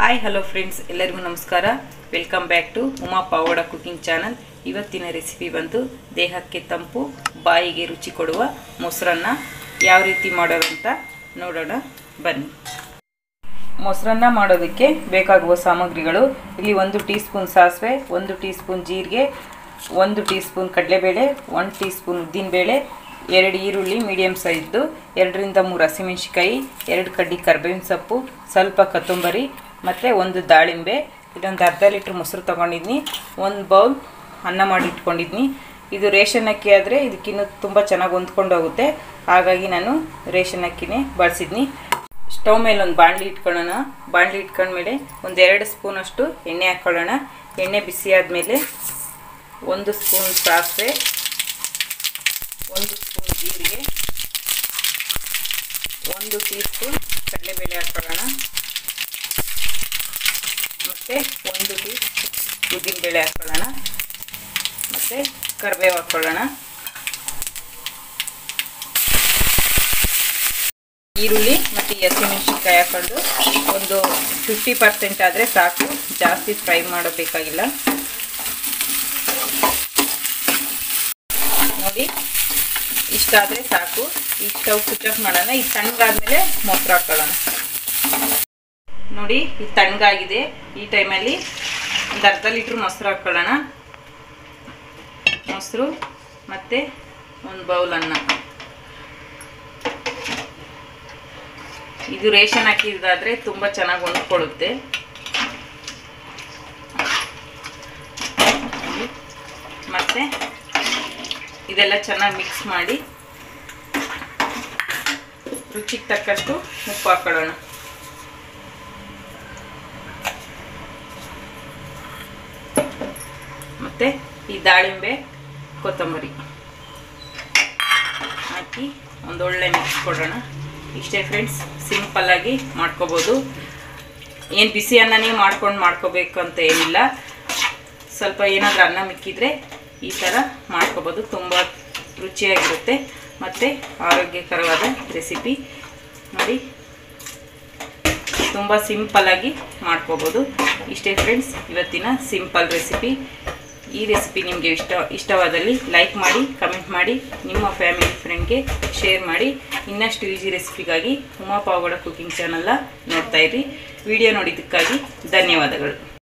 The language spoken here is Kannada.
ಹಾಯ್ ಹಲೋ ಫ್ರೆಂಡ್ಸ್ ಎಲ್ಲರಿಗೂ ನಮಸ್ಕಾರ welcome back to Uma Pavada cooking channel ಇವತ್ತಿನ ರೆಸಿಪಿ ಬಂದು ದೇಹಕ್ಕೆ ತಂಪು ಬಾಯಿಗೆ ರುಚಿ ಕೊಡುವ ಮೊಸರನ್ನ ಯಾವ ರೀತಿ ಮಾಡೋದು ಅಂತ ನೋಡೋಣ ಬನ್ನಿ ಮೊಸರನ್ನ ಮಾಡೋದಕ್ಕೆ ಬೇಕಾಗುವ ಸಾಮಗ್ರಿಗಳು ಇಲ್ಲಿ ಒಂದು ಟೀ ಸ್ಪೂನ್ ಸಾಸಿವೆ ಒಂದು ಟೀ ಸ್ಪೂನ್ ಜೀರಿಗೆ ಒಂದು ಟೀ ಸ್ಪೂನ್ ಕಡಲೆಬೇಳೆ ಒಂದು ಟೀ ಸ್ಪೂನ್ ಉದ್ದಿನಬೇಳೆ ಎರಡು ಈರುಳ್ಳಿ ಮೀಡಿಯಮ್ ಸೈಜ್ದು ಎರಡರಿಂದ ಮೂರು ಹಸಿಮೆಣ್ಸಿಕಾಯಿ ಎರಡು ಕಡ್ಡಿ ಕರ್ಬೇವಿನ ಸೊಪ್ಪು ಸ್ವಲ್ಪ ಕೊತ್ತಂಬರಿ ಮತ್ತು ಒಂದು ದಾಳಿಂಬೆ ಇದೊಂದು ಅರ್ಧ ಲೀಟ್ರ್ ಮೊಸರು ತೊಗೊಂಡಿದ್ನಿ ಒಂದು ಬೌಲ್ ಅನ್ನ ಮಾಡಿ ಇಟ್ಕೊಂಡಿದ್ನಿ ಇದು ರೇಷನ್ ಅಕ್ಕಿ ಆದರೆ ಇದಕ್ಕಿನ್ನೂ ತುಂಬ ಚೆನ್ನಾಗಿ ಹೊಂದ್ಕೊಂಡು ಹೋಗುತ್ತೆ ಹಾಗಾಗಿ ನಾನು ರೇಷನ್ ಅಕ್ಕಿನೇ ಬಳಸಿದ್ನಿ ಸ್ಟವ್ ಮೇಲೆ ಒಂದು ಬಾಣಲಿ ಇಟ್ಕೊಳ್ಳೋಣ ಬಾಣಲಿ ಇಟ್ಕೊಂಡ್ಮೇಲೆ ಒಂದು ಎರಡು ಸ್ಪೂನಷ್ಟು ಎಣ್ಣೆ ಹಾಕ್ಕೊಳ್ಳೋಣ ಎಣ್ಣೆ ಬಿಸಿ ಆದಮೇಲೆ ಒಂದು ಸ್ಪೂನ್ ಸಾಸಿವೆ ಒಂದು ಸ್ಪೂನ್ ಜೀರಿಗೆ ಒಂದು ಟೀ ಸ್ಪೂನ್ ಕಡಲೆಬೇಳೆ ಹಾಕ್ಕೊಳ್ಳೋಣ ಮತ್ತು ಒಂದು ಟೀ ಉದ್ದಿನಬೇಳೆ ಹಾಕ್ಕೊಳ್ಳೋಣ ಮತ್ತು ಕರಿಬೇವು ಹಾಕ್ಕೊಳ್ಳೋಣ ಈರುಳ್ಳಿ ಮತ್ತು ಹಸಿಮೆಣಸಿನ್ಕಾಯಿ ಹಾಕ್ಕೊಂಡು ಒಂದು ಫಿಫ್ಟಿ ಪರ್ಸೆಂಟ್ ಆದರೆ ಸಾಕು ಜಾಸ್ತಿ ಫ್ರೈ ಮಾಡಬೇಕಾಗಿಲ್ಲ ನೋಡಿ ಇಷ್ಟಾದರೆ ಸಾಕು ಈ ಸ್ಟವ್ ಸ್ವಿಚ್ ಆಫ್ ಮಾಡೋಣ ಇದು ತಣ್ಣಗಾದ್ಮೇಲೆ ಮೊಸರು ಹಾಕ್ಕೊಳ್ಳೋಣ ನೋಡಿ ಇದು ತಣ್ಣಗಾಗಿದೆ ಈ ಟೈಮಲ್ಲಿ ಒಂದು ಅರ್ಧ ಲೀಟ್ರ್ ಮೊಸರು ಹಾಕ್ಕೊಳ್ಳೋಣ ಮೊಸರು ಮತ್ತು ಒಂದು ಬೌಲ್ ಅನ್ನ ಇದು ರೇಷನ್ ಹಾಕಿದ್ದಾದರೆ ತುಂಬ ಚೆನ್ನಾಗಿ ಹೊಂದ್ಕೊಳ್ಳುತ್ತೆ ಮತ್ತು ಇದೆಲ್ಲ ಚೆನ್ನಾಗಿ ಮಿಕ್ಸ್ ಮಾಡಿ ರುಚಿಗೆ ತಕ್ಕಷ್ಟು ಉಪ್ಪು ಹಾಕೊಳ್ಳೋಣ ಮತ್ತು ಈ ದಾಳಿಂಬೆ ಕೊತ್ತಂಬರಿ ಹಾಕಿ ಒಂದೊಳ್ಳೆ ಮಿಕ್ಸ್ ಕೊಡೋಣ ಇಷ್ಟೇ ಫ್ರೆಂಡ್ಸ್ ಸಿಂಪಲ್ಲಾಗಿ ಮಾಡ್ಕೋಬೋದು ಏನು ಬಿಸಿ ಅನ್ನನೇ ಮಾಡ್ಕೊಂಡು ಮಾಡ್ಕೋಬೇಕು ಅಂತ ಏನಿಲ್ಲ ಸ್ವಲ್ಪ ಏನಾದರೂ ಅನ್ನ ಮಿಕ್ಕಿದ್ರೆ ಈ ಥರ ಮಾಡ್ಕೋಬೋದು ತುಂಬ ರುಚಿಯಾಗಿರುತ್ತೆ ಮತ್ತು ಆರೋಗ್ಯಕರವಾದ ರೆಸಿಪಿ ನೋಡಿ ತುಂಬ ಸಿಂಪಲ್ಲಾಗಿ ಮಾಡ್ಕೋಬೋದು ಇಷ್ಟೇ ಫ್ರೆಂಡ್ಸ್ ಇವತ್ತಿನ ಸಿಂಪಲ್ ರೆಸಿಪಿ ಈ ರೆಸಿಪಿ ನಿಮಗೆ ಇಷ್ಟ ಇಷ್ಟವಾದಲ್ಲಿ ಲೈಕ್ ಮಾಡಿ ಕಮೆಂಟ್ ಮಾಡಿ ನಿಮ್ಮ ಫ್ಯಾಮಿಲಿ ಫ್ರೆಂಡ್ಗೆ ಶೇರ್ ಮಾಡಿ ಇನ್ನಷ್ಟು ಈಸಿ ರೆಸಿಪಿಗಾಗಿ ಉಮಾ ಪಾವಗಡ ಕುಕಿಂಗ್ ಚಾನಲ್ನ ನೋಡ್ತಾಯಿರಿ ವಿಡಿಯೋ ನೋಡಿದ್ದಕ್ಕಾಗಿ ಧನ್ಯವಾದಗಳು